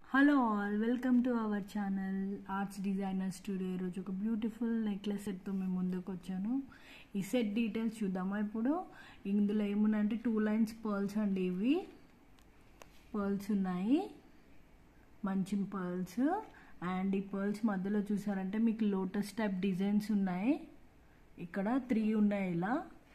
hello all welcome to our channel arts designer studio ఈరోజు ఒక beautiful necklace సెట్తో మేము ముందుకు వచ్చాను ఈ సెట్ డీటెయిల్స్ చూద్దామా ఇప్పుడు ఇందులో ఏమున్నాయంటే టూ లైన్స్ పర్ల్స్ అండి ఇవి పర్ల్స్ ఉన్నాయి మంచి పర్ల్స్ అండ్ ఈ పర్ల్స్ మధ్యలో చూసారంటే మీకు లోటస్ టైప్ డిజైన్స్ ఉన్నాయి ఇక్కడ త్రీ ఉన్నాయి ఇలా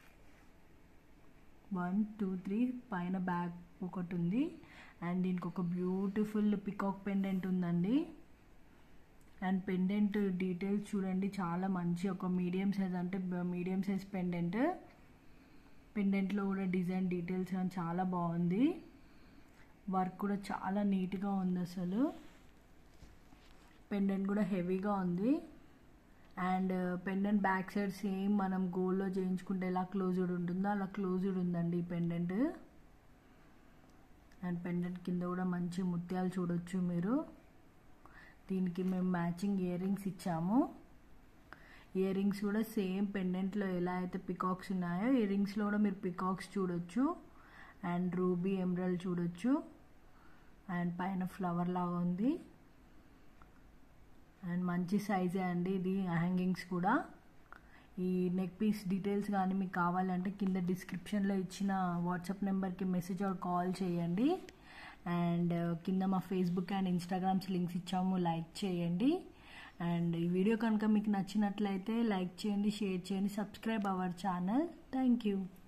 వన్ టూ త్రీ పైన బ్యాగ్ ఒకటి ఉంది అండ్ దీనికి ఒక బ్యూటిఫుల్ పికాక్ పెండెంట్ ఉందండి అండ్ పెండెంట్ డీటెయిల్స్ చూడండి చాలా మంచి ఒక మీడియం సైజ్ అంటే మీడియం సైజ్ పెండెంట్ పెండెంట్లో కూడా డిజైన్ డీటెయిల్స్ అని చాలా బాగుంది వర్క్ కూడా చాలా నీట్గా ఉంది అసలు పెండెంట్ కూడా హెవీగా ఉంది and pendant back side same మనం గోల్డ్లో చేయించుకుంటే ఎలా క్లోజ్డ్ ఉంటుందో అలా క్లోజ్డ్ ఉందండి ఈ పెండెంట్ అండ్ పెండెంట్ కింద కూడా మంచి ముత్యాలు చూడొచ్చు మీరు దీనికి మేము మ్యాచింగ్ ఇయర్ రింగ్స్ ఇచ్చాము ఇయర్ రింగ్స్ కూడా సేమ్ పెండెంట్లో ఎలా అయితే పికాక్స్ ఉన్నాయో ఇయర్ రింగ్స్లో కూడా మీరు పికాక్స్ చూడొచ్చు అండ్ రూబీ ఎమరల్ చూడొచ్చు అండ్ పైన ఫ్లవర్ లాగా ఉంది అండ్ మంచి సైజే అండి ఇది హ్యాంగింగ్స్ కూడా ఈ నెక్ పీస్ డీటెయిల్స్ కానీ మీకు కావాలంటే కింద డిస్క్రిప్షన్లో ఇచ్చిన వాట్సాప్ నెంబర్కి మెసేజ్ ఆర్ కాల్ చేయండి అండ్ కింద మా ఫేస్బుక్ అండ్ ఇన్స్టాగ్రామ్స్ లింక్స్ ఇచ్చాము లైక్ చేయండి అండ్ ఈ వీడియో కనుక మీకు నచ్చినట్లయితే లైక్ చేయండి షేర్ చేయండి subscribe our channel thank you